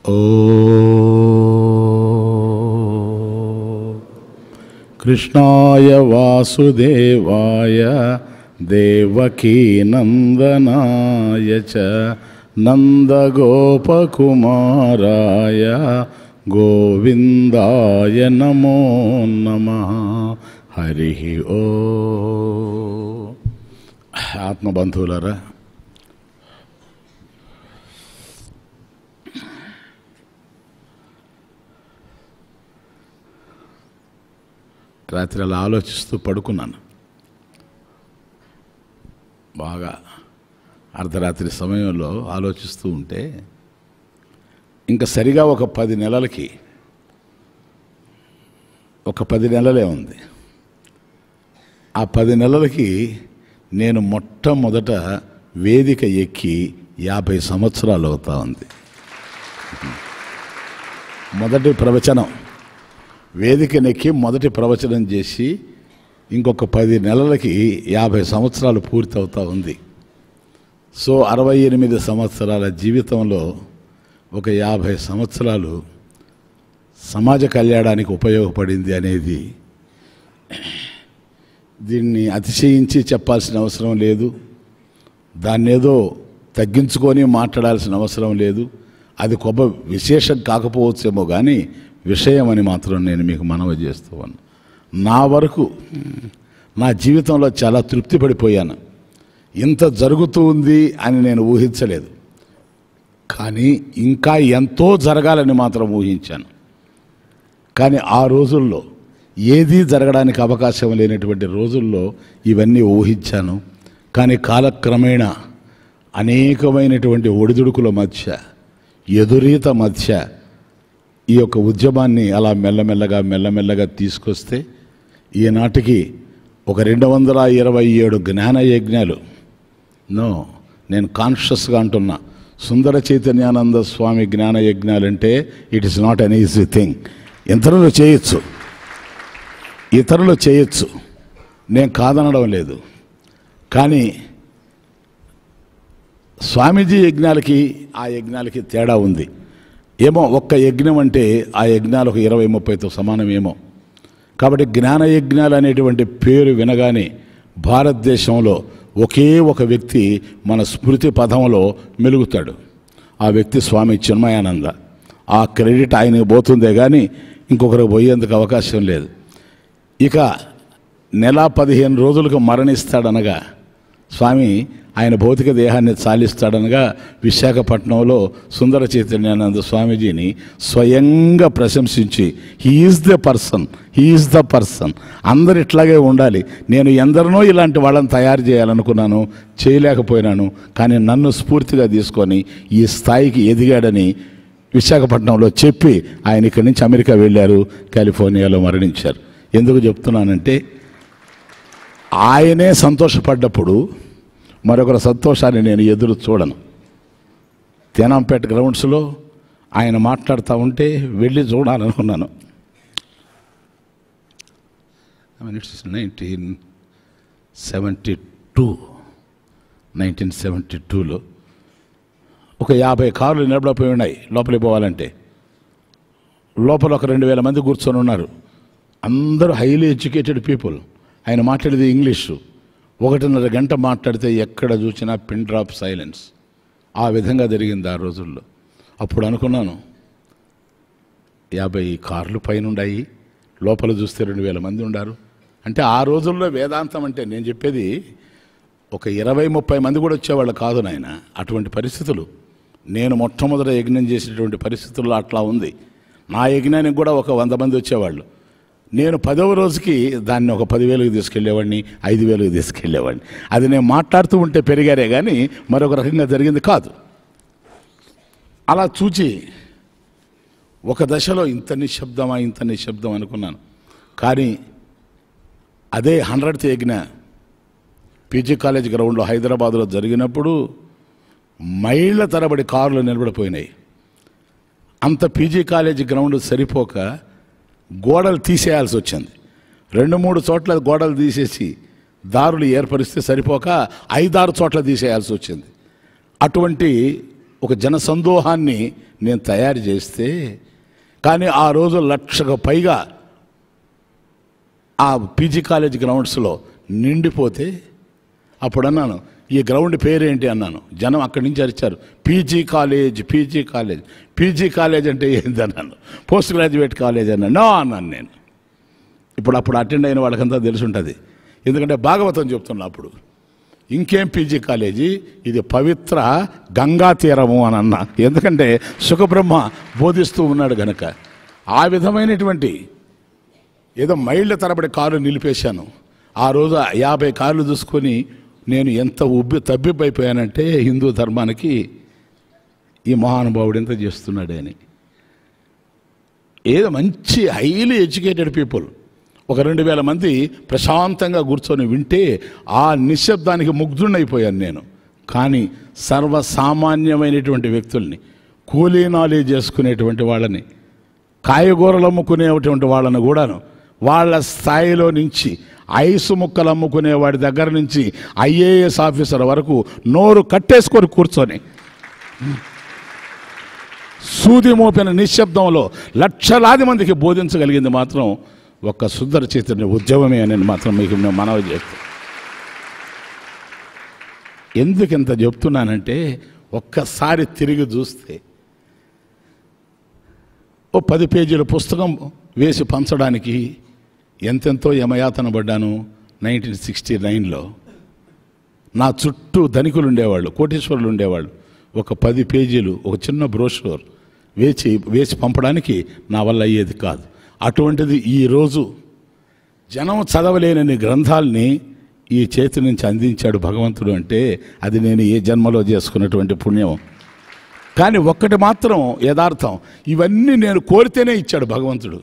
ఓ కృష్ణాయ వాసుదేవాయ దేవకీనందనాయ చ నందగోపకుమారాయ గోవిందాయ నమో నమ హరి ఓ ఆత్మబంధువులరా రాత్రి అలా ఆలోచిస్తూ పడుకున్నాను బాగా అర్ధరాత్రి సమయంలో ఆలోచిస్తూ ఉంటే ఇంకా సరిగా ఒక పది నెలలకి ఒక పది నెలలే ఉంది ఆ పది నెలలకి నేను మొట్టమొదట వేదిక ఎక్కి యాభై సంవత్సరాలు అవుతా ఉంది మొదటి ప్రవచనం వేదికనెక్కి మొదటి ప్రవచనం చేసి ఇంకొక పది నెలలకి యాభై సంవత్సరాలు పూర్తవుతా ఉంది సో అరవై ఎనిమిది సంవత్సరాల జీవితంలో ఒక యాభై సంవత్సరాలు సమాజ కళ్యాణానికి ఉపయోగపడింది అనేది దీన్ని అతిశయించి చెప్పాల్సిన అవసరం లేదు దాన్ని ఏదో తగ్గించుకొని మాట్లాడాల్సిన అవసరం లేదు అది గొప్ప విశేషం కాకపోవచ్చేమో కానీ విషయం అని మాత్రం నేను మీకు మనవి చేస్తూ ఉన్నాను నా వరకు నా జీవితంలో చాలా తృప్తి పడిపోయాను ఇంత జరుగుతూ ఉంది అని నేను ఊహించలేదు కానీ ఇంకా ఎంతో జరగాలని మాత్రం ఊహించాను కానీ ఆ రోజుల్లో ఏదీ జరగడానికి అవకాశం లేనటువంటి రోజుల్లో ఇవన్నీ ఊహించాను కానీ కాలక్రమేణా అనేకమైనటువంటి ఒడిదుడుకుల మధ్య ఎదురీత మధ్య ఈ యొక్క ఉద్యమాన్ని అలా మెల్లమెల్లగా మెల్లమెల్లగా తీసుకొస్తే ఈనాటికి ఒక రెండు వందల ఇరవై ఏడు జ్ఞాన యజ్ఞాలు నో నేను కాన్షియస్గా అంటున్నా సుందర చైతన్యానంద స్వామి జ్ఞాన యజ్ఞాలంటే it is not an easy thing ఇతరులు చేయొచ్చు ఇతరులు చేయొచ్చు నేను కాదనడం లేదు కానీ స్వామీజీ యజ్ఞాలకి ఆ యజ్ఞాలకి తేడా ఉంది ఏమో ఒక్క యజ్ఞం అంటే ఆ యజ్ఞాలు ఒక ఇరవై ముప్పైతో సమానమేమో కాబట్టి జ్ఞాన యజ్ఞాలు అనేటువంటి పేరు వినగానే భారతదేశంలో ఒకే ఒక వ్యక్తి మన స్మృతి పదంలో మెలుగుతాడు ఆ వ్యక్తి స్వామి చిన్మయానంద ఆ క్రెడిట్ ఆయనకు పోతుందే కానీ ఇంకొకరికి పోయేందుకు అవకాశం లేదు ఇక నెల పదిహేను రోజులకు మరణిస్తాడనగా స్వామి ఆయన భౌతిక దేహాన్ని చాలిస్తాడనగా విశాఖపట్నంలో సుందర చైతన్యానంద స్వామీజీని స్వయంగా ప్రశంసించి he is the person he is the person అందరు ఇట్లాగే ఉండాలి నేను ఎందరినో ఇలాంటి వాళ్ళని తయారు చేయాలనుకున్నాను చేయలేకపోయినాను కానీ నన్ను స్ఫూర్తిగా తీసుకొని ఈ స్థాయికి ఎదిగాడని విశాఖపట్నంలో చెప్పి ఆయన ఇక్కడి నుంచి అమెరికా వెళ్ళారు కాలిఫోర్నియాలో మరణించారు ఎందుకు చెప్తున్నానంటే ఆయనే సంతోషపడ్డప్పుడు మరొకరి సంతోషాన్ని నేను ఎదురు చూడను తేనాంపేట గ్రౌండ్స్లో ఆయన మాట్లాడుతూ ఉంటే వెళ్ళి చూడాలనుకున్నాను it's nineteen seventy two nineteen seventy టూలో ఒక యాభై కార్లు నిలబడిపోయి ఉన్నాయి లోపలికి పోవాలంటే లోపల ఒక రెండు వేల మంది కూర్చొని ఉన్నారు అందరూ హైలీ ఎడ్యుకేటెడ్ పీపుల్ ఆయన మాట్లాడేది ఇంగ్లీషు ఒకటిన్నర గంట మాట్లాడితే ఎక్కడ చూసినా పిన్ డ్రాప్ సైలెన్స్ ఆ విధంగా జరిగింది ఆ రోజుల్లో అప్పుడు అనుకున్నాను యాభై కార్లు పైన ఉన్నాయి లోపల చూస్తే రెండు వేల మంది ఉండారు అంటే ఆ రోజుల్లో వేదాంతం అంటే నేను చెప్పేది ఒక ఇరవై ముప్పై మంది కూడా వచ్చేవాళ్ళు కాదు నాయన అటువంటి పరిస్థితులు నేను మొట్టమొదట యజ్ఞం చేసినటువంటి పరిస్థితుల్లో అట్లా ఉంది నా యజ్ఞానికి కూడా ఒక వంద మంది వచ్చేవాళ్ళు నేను పదవ రోజుకి దాన్ని ఒక పదివేలకు తీసుకెళ్లేవాడిని ఐదు వేలకు తీసుకెళ్లేవాడిని అది నేను మాట్లాడుతూ ఉంటే పెరిగారే కానీ మరొక రకంగా జరిగింది కాదు అలా చూచి ఒక దశలో ఇంత నిశ్శబ్దమా ఇంత నిశ్శబ్దం అనుకున్నాను కానీ అదే హండ్రెడ్త్ యజ్ఞ పీజీ కాలేజ్ గ్రౌండ్లో హైదరాబాద్లో జరిగినప్పుడు మైళ్ళ తరబడి కార్లు నిలబడిపోయినాయి అంత పీజీ కాలేజ్ గ్రౌండ్ సరిపోక గోడలు తీసేయాల్సి వచ్చింది రెండు మూడు చోట్ల గోడలు తీసేసి దారులు ఏర్పరిస్తే సరిపోక ఐదారు చోట్ల తీసేయాల్సి వచ్చింది అటువంటి ఒక జనసందోహాన్ని నేను తయారు చేస్తే కానీ ఆ రోజు లక్షకు పైగా ఆ పీజీ కాలేజ్ గ్రౌండ్స్లో నిండిపోతే అప్పుడు అన్నాను ఈ గ్రౌండ్ పేరేంటి అన్నాను జనం అక్కడి నుంచి అరిచారు PG college PG college PG college అంటే ఏంది అన్నాను పోస్ట్ గ్రాడ్యుయేట్ కాలేజ్ అన్నాను నో అన్నాను నేను ఇప్పుడు అప్పుడు అటెండ్ అయిన వాళ్ళకంతా తెలిసి ఉంటుంది ఎందుకంటే భాగవతం చెప్తున్నా అప్పుడు ఇంకేం పీజీ కాలేజీ ఇది పవిత్ర గంగా తీరము అని అన్నా ఎందుకంటే సుఖబ్రహ్మ బోధిస్తూ ఉన్నాడు గనక ఆ విధమైనటువంటి ఏదో మైళ్ళ తరబడి కారు నిలిపేశాను ఆ రోజు యాభై కార్లు చూసుకొని నేను ఎంత ఉబ్బి తబ్బిబ్బైపోయానంటే హిందూ ధర్మానికి ఈ మహానుభావుడు ఎంత చేస్తున్నాడే అని ఏదో మంచి హైలీ ఎడ్యుకేటెడ్ పీపుల్ ఒక రెండు వేల మంది ప్రశాంతంగా కూర్చొని వింటే ఆ నిశ్శబ్దానికి ముగ్ధుడైపోయాను నేను కానీ సర్వసామాన్యమైనటువంటి వ్యక్తుల్ని కూలీ నాలెడ్జ్ చేసుకునేటువంటి వాళ్ళని కాయగూరలు అమ్ముకునేటువంటి వాళ్ళను కూడాను వాళ్ళ స్థాయిలో నుంచి ఐసు ముక్కలు అమ్ముకునే వాడి దగ్గర నుంచి ఐఏఎస్ ఆఫీసర్ వరకు నోరు కట్టేసుకొని కూర్చొని సూది మోపిన నిశ్శబ్దంలో లక్షలాది మందికి బోధించగలిగింది మాత్రం ఒక్క సుందర చైతన్య ఉద్యమమే అని మాత్రం మీకు నేను మనవి చేస్తాను ఎందుకు ఇంత చెప్తున్నానంటే ఒక్కసారి తిరిగి చూస్తే ఓ పది పేజీల పుస్తకం వేసి పంచడానికి ఎంతెంతో యమయాతన పడ్డాను నైన్టీన్ సిక్స్టీ నైన్లో నా చుట్టూ ధనికులు ఉండేవాళ్ళు కోటీశ్వరులు ఉండేవాళ్ళు ఒక పది పేజీలు ఒక చిన్న బ్రోషూర్ వేచి వేసి పంపడానికి నా వల్ల అయ్యేది కాదు అటువంటిది ఈరోజు జనం చదవలేనని గ్రంథాల్ని ఈ చేతి నుంచి అందించాడు భగవంతుడు అంటే అది నేను ఏ జన్మలో చేసుకున్నటువంటి పుణ్యం కానీ ఒక్కటి మాత్రం యథార్థం ఇవన్నీ నేను కోరితేనే ఇచ్చాడు భగవంతుడు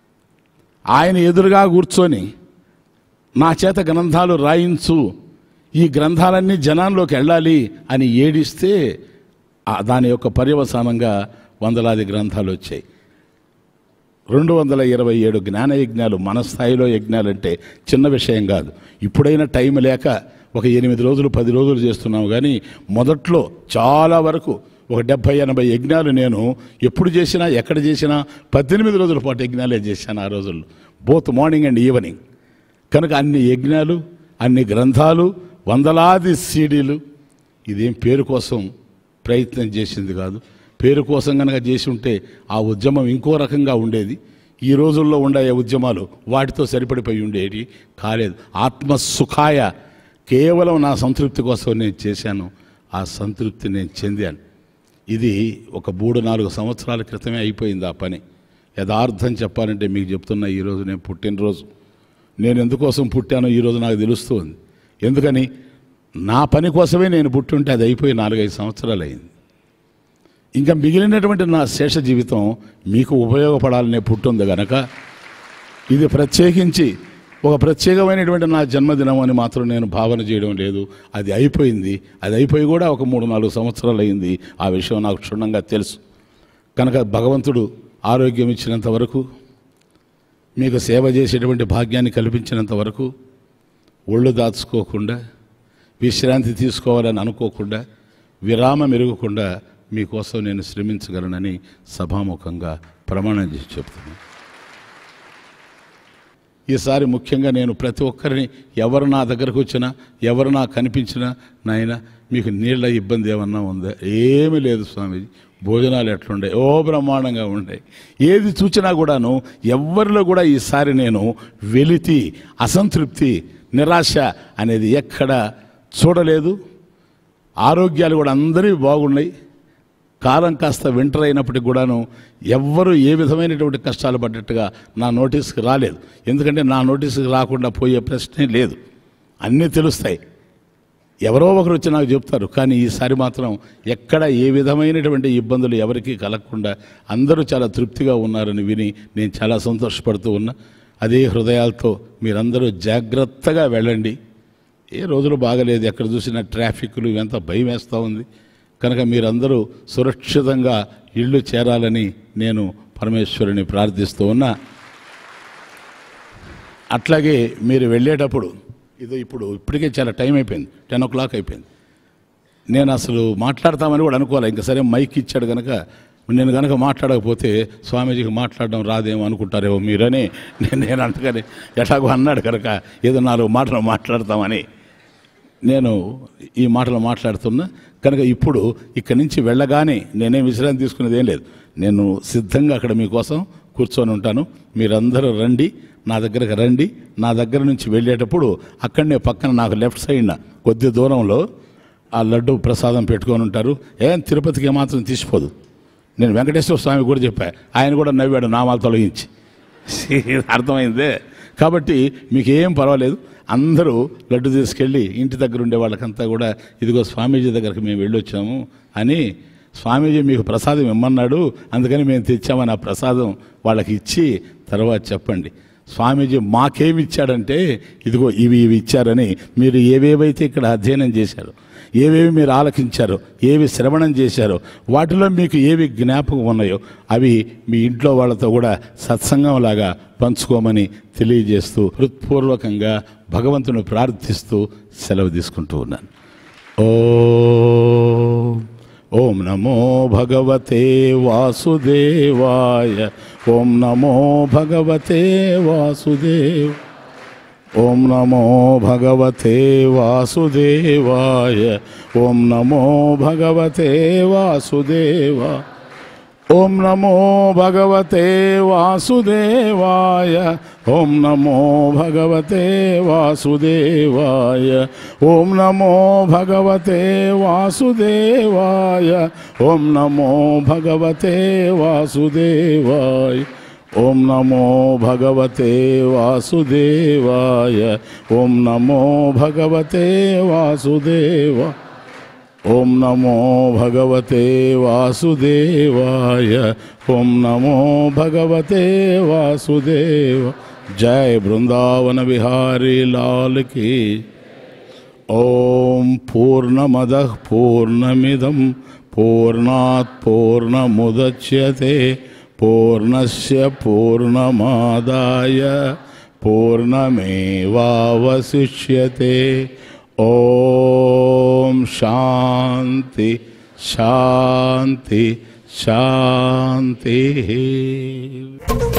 ఆయన ఎదురుగా కూర్చొని నా చేత గ్రంథాలు రాయించు ఈ గ్రంథాలన్నీ జనాల్లోకి వెళ్ళాలి అని ఏడిస్తే ఆ దాని యొక్క పర్యవసానంగా వందలాది గ్రంథాలు వచ్చాయి రెండు వందల ఇరవై ఏడు జ్ఞాన యజ్ఞాలు మన స్థాయిలో యజ్ఞాలు అంటే చిన్న విషయం కాదు ఇప్పుడైనా టైం లేక ఒక ఎనిమిది రోజులు పది రోజులు చేస్తున్నాము కానీ మొదట్లో చాలా వరకు ఒక డెబ్భై ఎనభై యజ్ఞాలు నేను ఎప్పుడు చేసినా ఎక్కడ చేసినా పద్దెనిమిది రోజుల పాటు యజ్ఞాలే చేశాను ఆ రోజుల్లో బోత్ మార్నింగ్ అండ్ ఈవినింగ్ కనుక అన్ని యజ్ఞాలు అన్ని గ్రంథాలు వందలాది సీడీలు ఇదేం పేరు కోసం ప్రయత్నం చేసింది కాదు పేరు కోసం కనుక చేసి ఉంటే ఆ ఉద్యమం ఇంకో రకంగా ఉండేది ఈ రోజుల్లో ఉండే ఉద్యమాలు వాటితో సరిపడిపోయి ఉండేవి కాలేదు ఆత్మసుఖాయ కేవలం నా సంతృప్తి కోసం నేను చేశాను ఆ సంతృప్తి నేను చెందాను ఇది ఒక మూడు నాలుగు సంవత్సరాల క్రితమే అయిపోయింది ఆ పని యథార్థం చెప్పాలంటే మీకు చెప్తున్నా ఈరోజు నేను పుట్టినరోజు నేను ఎందుకోసం పుట్టానో ఈరోజు నాకు తెలుస్తుంది ఎందుకని నా పని కోసమే నేను పుట్టుంటే అది అయిపోయి నాలుగైదు సంవత్సరాలు అయింది ఇంకా మిగిలినటువంటి నా శేష జీవితం మీకు ఉపయోగపడాలనే పుట్టుంది గనక ఇది ప్రత్యేకించి ఒక ప్రత్యేకమైనటువంటి నా జన్మదినం అని మాత్రం నేను భావన చేయడం లేదు అది అయిపోయింది అది అయిపోయి కూడా ఒక మూడు నాలుగు సంవత్సరాలు అయింది ఆ విషయం నాకు క్షుణ్ణంగా తెలుసు కనుక భగవంతుడు ఆరోగ్యం ఇచ్చినంత వరకు మీకు సేవ చేసేటువంటి భాగ్యాన్ని కల్పించినంత వరకు ఒళ్ళు దాచుకోకుండా విశ్రాంతి తీసుకోవాలని అనుకోకుండా విరామం ఎరగకుండా మీకోసం నేను శ్రమించగలనని సభాముఖంగా ప్రమాణం చేసి చెప్తున్నాను ఈసారి ముఖ్యంగా నేను ప్రతి ఒక్కరిని ఎవరు నా దగ్గరకు వచ్చినా ఎవరు నాకు కనిపించినా నాయన మీకు నీళ్ళ ఇబ్బంది ఏమన్నా ఉందా ఏమీ లేదు స్వామీజీ భోజనాలు ఎట్లుండే ఓ బ్రహ్మాండంగా ఉండే ఏది చూచినా కూడాను ఎవరిలో కూడా ఈసారి నేను వెలితి అసంతృప్తి నిరాశ అనేది ఎక్కడ చూడలేదు ఆరోగ్యాలు కూడా అందరివి బాగున్నాయి కాలం కాస్త వింటర్ అయినప్పటికి కూడాను ఎవ్వరు ఏ విధమైనటువంటి కష్టాలు పడ్డట్టుగా నా నోటీస్కి రాలేదు ఎందుకంటే నా నోటీస్కి రాకుండా పోయే ప్రశ్నే లేదు అన్నీ తెలుస్తాయి ఎవరో ఒకరు వచ్చి నాకు చెప్తారు కానీ ఈసారి మాత్రం ఎక్కడ ఏ విధమైనటువంటి ఇబ్బందులు ఎవరికీ కలగకుండా అందరూ చాలా తృప్తిగా ఉన్నారని విని నేను చాలా సంతోషపడుతూ ఉన్నా అదే హృదయాలతో మీరందరూ జాగ్రత్తగా వెళ్ళండి ఏ రోజులు బాగలేదు ఎక్కడ చూసినా ట్రాఫిక్లు ఇవంతా భయం వేస్తూ ఉంది కనుక మీరందరూ సురక్షితంగా ఇళ్ళు చేరాలని నేను పరమేశ్వరుని ప్రార్థిస్తూ ఉన్నా అట్లాగే మీరు వెళ్ళేటప్పుడు ఇది ఇప్పుడు ఇప్పటికే చాలా టైం అయిపోయింది టెన్ ఓ క్లాక్ అయిపోయింది నేను అసలు మాట్లాడతామని కూడా అనుకోవాలి ఇంకా సరే మైక్ ఇచ్చాడు కనుక నేను కనుక మాట్లాడకపోతే స్వామీజీకి మాట్లాడడం రాదేమో అనుకుంటారేమో మీరని నేను నేను అంతకని ఎట్లాగో అన్నాడు కనుక ఏదో నాలుగు మాటలు మాట్లాడతామని నేను ఈ మాటలు మాట్లాడుతున్నా కనుక ఇప్పుడు ఇక్కడి నుంచి వెళ్ళగానే నేనేం విశ్రాంతి తీసుకునేది ఏం లేదు నేను సిద్ధంగా అక్కడ మీకోసం కూర్చొని ఉంటాను మీరందరూ రండి నా దగ్గరకు రండి నా దగ్గర నుంచి వెళ్ళేటప్పుడు అక్కడనే పక్కన నాకు లెఫ్ట్ సైడ్న కొద్ది దూరంలో ఆ లడ్డు ప్రసాదం పెట్టుకొని ఉంటారు ఏం తిరుపతికి ఏమాత్రం తీసిపోదు నేను వెంకటేశ్వర స్వామి కూడా చెప్పా ఆయన కూడా నవ్వాడు నామాలు తొలగించి అర్థమైందే కాబట్టి మీకు ఏం పర్వాలేదు అందరూ లడ్డు తీసుకెళ్ళి ఇంటి దగ్గర ఉండే వాళ్ళకంతా కూడా ఇదిగో స్వామీజీ దగ్గరికి మేము వెళ్ళొచ్చాము అని స్వామీజీ మీకు ప్రసాదం ఇమ్మన్నాడు అందుకని మేము తెచ్చామని ఆ ప్రసాదం వాళ్ళకి ఇచ్చి తర్వాత చెప్పండి స్వామీజీ మాకేమి ఇచ్చాడంటే ఇదిగో ఇవి ఇవి ఇచ్చారని మీరు ఏవేవైతే ఇక్కడ అధ్యయనం చేశారు ఏవేవి మీరు ఆలకించారో ఏవి శ్రవణం చేశారో వాటిలో మీకు ఏవి జ్ఞాపకం ఉన్నాయో అవి మీ ఇంట్లో వాళ్ళతో కూడా సత్సంగంలాగా పంచుకోమని తెలియజేస్తూ హృత్పూర్వకంగా భగవంతుని ప్రార్థిస్తూ సెలవు తీసుకుంటూ ఉన్నాను ఓ ఓం నమో భగవతే వాసుదేవాయ ఓం నమో భగవతే వాసుదేవ ఓం నమో భగవతే వాసుదేవాయ ఓం నమో భగవతే వాసుదేవ ఓం నమో భగవతే వాసుదేవాయ ఓం నమో భగవతే వాసుదేవాయ ఓం నమో భగవతే వాసుదేవాయ ఓం నమో భగవతే వాసుదేవాయ ఓం నమో భగవతే వాసుదేవాయ ఓం నమో భగవతే వాసుదేవ ఓం నమో భగవతే వాసుదేవాయ ఓం నమో భగవతే వాసుదేవ జయ బృందావన విహారీ లాల్ की ఓం పూర్ణమద పూర్ణమిదం పూర్ణాత్ పూర్ణముద్యతే పూర్ణస్య పూర్ణమాదాయ పూర్ణమేవావశిష్యతే ఓం శాంతి శాంతి శాంతి